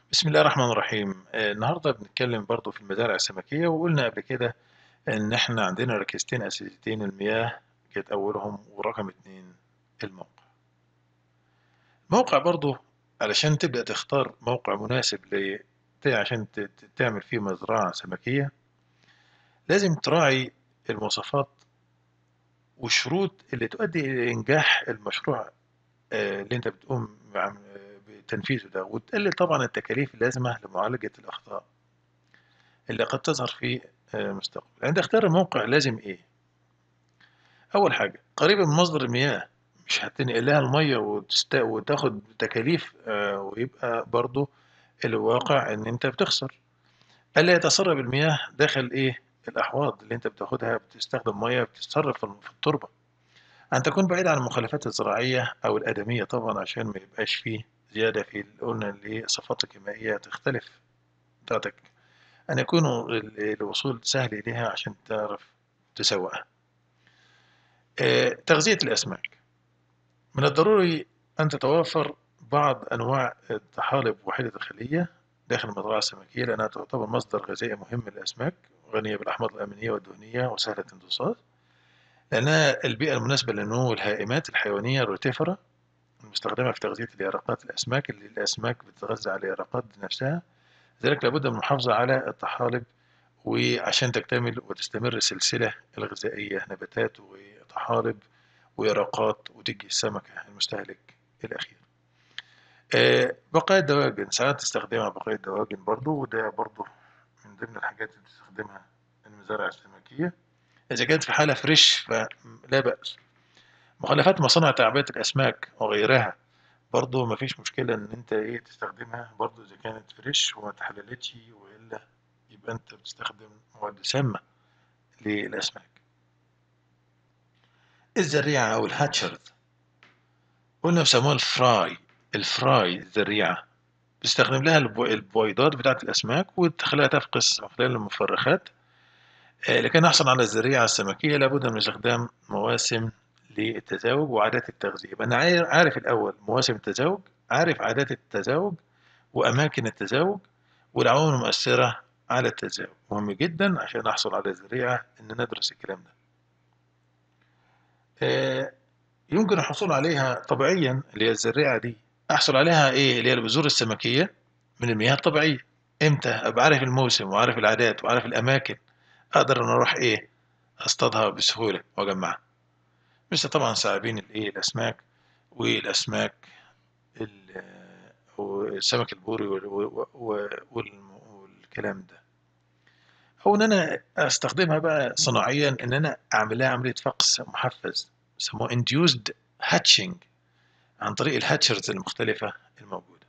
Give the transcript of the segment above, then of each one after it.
بسم الله الرحمن الرحيم آه، النهارده بنتكلم برضو في المزارع السمكية وقلنا قبل كده إن إحنا عندنا ركيزتين أساسيتين المياه كانت أولهم ورقم اتنين الموقع. الموقع برضو علشان تبدأ تختار موقع مناسب ل ت- عشان ت- ت- تعمل فيه مزرعة سمكية لازم تراعي المواصفات والشروط اللي تؤدي إلى إنجاح المشروع آه، اللي أنت بتقوم بعم- بتنفيذه ده وتقلل طبعا التكاليف اللازمة لمعالجة الأخطاء. اللي قد تظهر في آه، مستقبل عند اختيار الموقع لازم ايه اول حاجه قريبه من مصدر المياه مش هتنقل لها الميه وتست... وتاخد تكاليف آه، ويبقى برضو الواقع ان انت بتخسر الا يتسرب المياه داخل ايه الاحواض اللي انت بتاخدها بتستخدم ميه بتتصرف في في التربه ان تكون بعيد عن المخلفات الزراعيه او الادميه طبعا عشان ما يبقاش فيه زياده في قلنا اللي الصفات الكيميائيه تختلف بتاعتك أن يكون ال- الوصول سهل إليها عشان تعرف تسوقها. آه، تغذية الأسماك من الضروري أن تتوافر بعض أنواع الطحالب وحيدة الخلية داخل المزرعة السمكية لأنها تعتبر مصدر غذائي مهم للأسماك غنية بالأحماض الأمينية والدهنية وسهلة الامتصاص لأنها البيئة المناسبة لنمو الهائمات الحيوانية الروتيفرة المستخدمة في تغذية اليرقات الأسماك اللي الأسماك بتتغذى على اليرقات نفسها لذلك لابد من المحافظة على الطحالب وعشان تكتمل وتستمر السلسلة الغذائية نباتات وطحالب ويرقات وتجي السمكة المستهلك الأخير آه، بقايا الدواجن ساعات تستخدمها بقايا الدواجن برضو وده برضو من ضمن الحاجات اللي بتستخدمها المزارع السمكية إذا كانت في حالة فريش فلا بأس مخلفات مصانع تعبئة الأسماك وغيرها برضو مفيش مشكلة إن أنت إيه تستخدمها برضو إذا كانت فريش وما تحللتش وإلا يبقى أنت بتستخدم مواد سامة للأسماك الزريعة أو الهاتشرز قلنا بيسموها الفراي الفراي الزريعة بيستخدم لها البو- البويضات بتاعة الأسماك وتخليها تفقس من خلال المفرخات آه، لكي نحصل على الزريعة السمكية لابد من استخدام مواسم للتزاوج وعادات التغذية يبقى أنا عاير- عارف الأول مواسم التزاوج عارف عادات التزاوج وأماكن التزاوج والعوامل المؤثرة على التزاوج مهم جدا عشان نحصل على الزريعة إن ندرس الكلام ده آه، يمكن الحصول عليها طبيعيا اللي هي الزريعة دي أحصل عليها إيه اللي هي البذور السمكية من المياه الطبيعية إمتى أبقى عارف الموسم وعارف العادات وعارف الأماكن أقدر أنا أروح إيه أصطادها بسهولة وأجمعها مثل طبعا ثعابين الإيه الأسماك والأسماك ال- والسمك البوري وال- و- و- والم- والكلام ده أو إن أنا أستخدمها بقى صناعيا إن أنا أعمل لها عملية فقس محفز يسموه induced hatching عن طريق الهاتشرز المختلفة الموجودة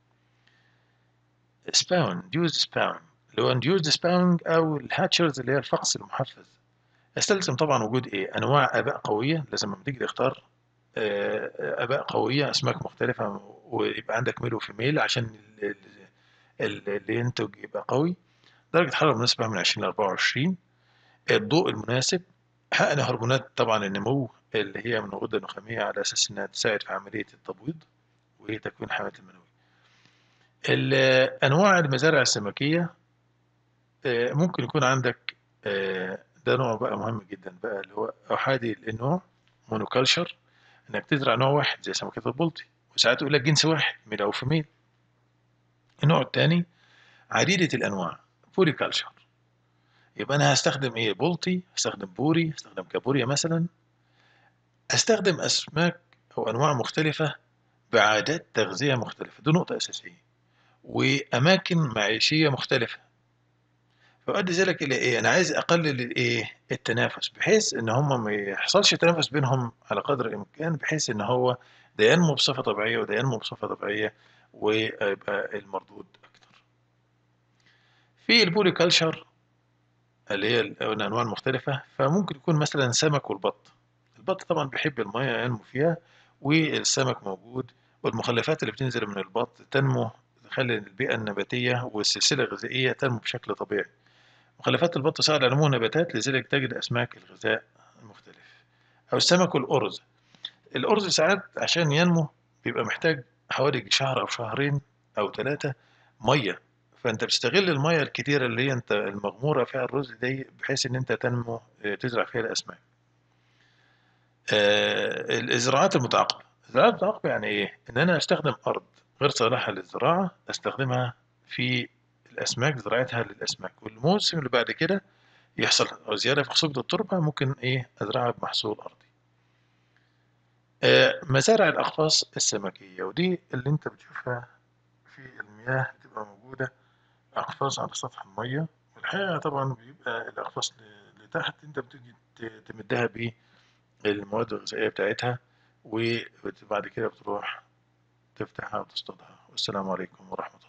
سباون induced سباون اللي هو induced سباون أو الهاتشرز اللي هي الفقس المحفز يستلزم طبعا وجود إيه أنواع آباء قوية لازم لما تيجي تختار آه، آباء قوية أسماك مختلفة ويبقى عندك ميل وفيميل عشان ال- ال- ال- اللي ينتج يبقى قوي درجة حرارة مناسبة من 20 ل 24 الضوء المناسب حقن هرمونات طبعا النمو اللي هي من الغدة النخامية على أساس إنها تساعد في عملية التبويض وتكوين حملات المنوية. ال- أنواع المزارع السمكية آه، ممكن يكون عندك آه، ده نوع بقى مهم جدا بقى اللي هو أحادي النوع مونوكالشر إنك تزرع نوع واحد زي سمكة البلطي وساعات يقول لك جنس واحد ميل أو فيميل. النوع الثاني عديدة الأنواع بوري كالشر يبقى أنا هستخدم إيه بلطي هستخدم بوري هستخدم كابوريا مثلا هستخدم أسماك أو أنواع مختلفة بعادات تغذية مختلفة دي نقطة أساسية وأماكن معيشية مختلفة فيؤدي ذلك إلى إيه؟ أنا عايز أقلل الإيه؟ التنافس بحيث إن هم ما يحصلش تنافس بينهم على قدر الإمكان بحيث إن هو ده ينمو بصفة طبيعية وده ينمو بصفة طبيعية ويبقى المردود أكتر. في البولي كلشر اللي هي الأنواع المختلفة فممكن يكون مثلا سمك والبط. البط طبعا بيحب المياه ينمو فيها والسمك موجود والمخلفات اللي بتنزل من البط تنمو تخلي البيئة النباتية والسلسلة الغذائية تنمو بشكل طبيعي. مخلفات البط تساعد على نمو النباتات لذلك تجد أسماك الغذاء المختلف. أو السمك والأرز. الأرز ساعات عشان ينمو بيبقى محتاج حوالي شهر أو شهرين أو ثلاثة ميه فانت بتستغل الميه الكتيره اللي هي انت المغموره فيها الرز دي بحيث ان انت تنمو آه، تزرع فيها الاسماك آه، الزراعات المتعاقبه الزراعات المتعاقبه يعني ايه ان انا استخدم ارض غير صالحه للزراعه استخدمها في الاسماك زراعتها للاسماك والموسم اللي بعد كده يحصل زياده في خصوبه التربه ممكن ايه ازرعها بمحصول ارضي آه، مزارع الاقفاص السمكيه ودي اللي انت بتشوفها في المياه تبقى موجوده أقفاص على سطح المية والحقيقة طبعا بيبقى الأقفاص ل- لتحت أنت بتيجي ت- تمدها بالمواد الغذائية بتاعتها وبعد كده بتروح تفتحها وتصطادها والسلام عليكم ورحمة الله